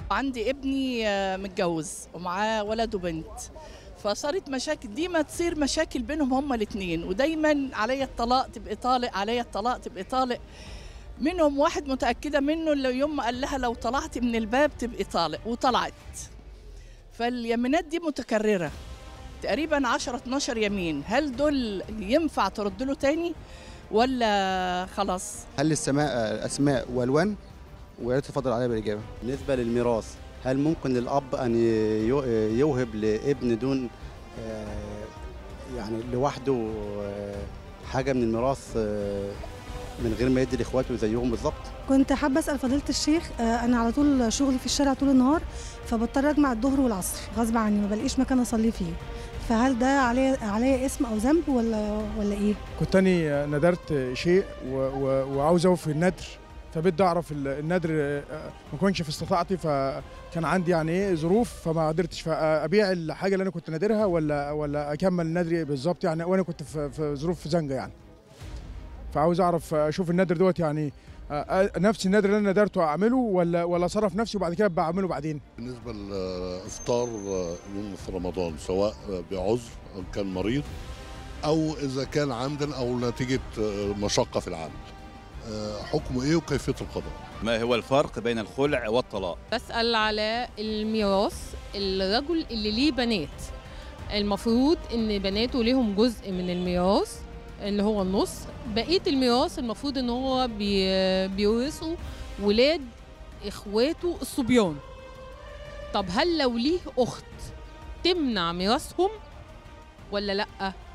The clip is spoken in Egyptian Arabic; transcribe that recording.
عندي ابني آه، متجوز ومعاه ولد وبنت فصارت مشاكل دي ما تصير مشاكل بينهم هما الاثنين ودايما عليا الطلاق تبقى طالق عليا الطلاق تبقى طالق منهم واحد متأكدة منه اللي يوم ما قال لها لو طلعت من الباب تبقي طالق وطلعت فاليمينات دي متكررة تقريبا 10 12 يمين هل دول ينفع ترد له تاني ولا خلاص هل السماء اسماء والوان ويا ريت تفضل عليا بالاجابه بالنسبة للميراث هل ممكن الأب أن يو- يوهب لابن دون آه، يعني لوحده آه، حاجة من الميراث آه، من غير ما يدي لإخواته زيهم بالظبط؟ كنت حابة أسأل فضيلة الشيخ آه، أنا على طول شغلي في الشارع طول النهار فبضطر أجمع الظهر والعصر غصب عني ما بلاقيش مكان أصلي فيه فهل ده عليا عليا اسم أو ذنب ولا ولا إيه؟ كنت أنا ندرت شيء و- و- وعاوز أوفي الندر فبدي أعرف ال- الندر آه، ما كنش في استطاعتي فكان عندي يعني إيه ظروف فما قدرتش فأبيع الحاجة اللي أنا كنت نادرها ولا ولا أكمل ندري بالظبط يعني وأنا كنت في في ظروف زنقة يعني فعاوز أعرف أشوف الندر دوت يعني آه، آه، نفس الندر اللي أنا ندرته أعمله ولا ولا صرف نفسي وبعد كده بعمله بعدين بالنسبة لإفطار يوم في رمضان سواء بعذر أو كان مريض أو إذا كان عمدا أو نتيجة مشقة في العمل حكمه إيه وكيفية القضاء ما هو الفرق بين الخلع والطلاق بسأل على الميراث الرجل اللي ليه بنات المفروض ان بناته ليهم جزء من الميراث اللي هو النص بقية الميراث المفروض ان هو بي بيورثوا ولاد اخواته الصبيان طب هل لو ليه اخت تمنع ميراثهم ولا لا